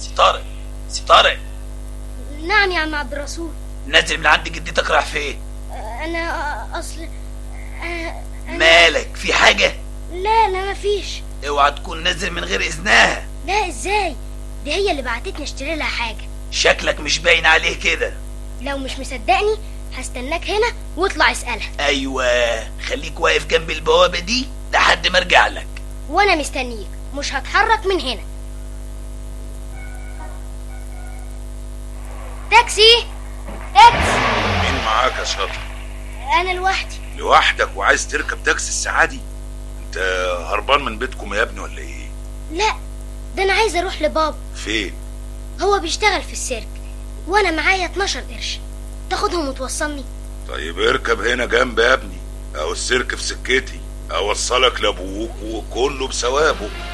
سي طارق سي طارق نعم يا عم عبد الرسول نازل من عند جدتك رايح فين انا اصل أنا... مالك في حاجه لا لا مفيش اوعى تكون نازل من غير اذنها لا ازاي دي هي اللي بعتتني اشتري لها حاجه شكلك مش باين عليه كده لو مش مصدقني هستناك هنا واطلع اسالها ايوه خليك واقف جنب البوابه دي لحد ما ارجع لك وانا مستنيك مش هتحرك من هنا تاكسي تاكسي مين معاك يا شاطر انا لوحدي لوحدك وعايز تركب تاكسي الساعه دي انت هربان من بيتكم يا ابني ولا ايه لا ده انا عايز اروح لبابا فين هو بيشتغل في السيرك وانا معايا 12 قرش تاخدهم وتوصلني طيب اركب هنا جنب يا ابني او السيرك في سكتي اوصلك لابوك وكله بثوابه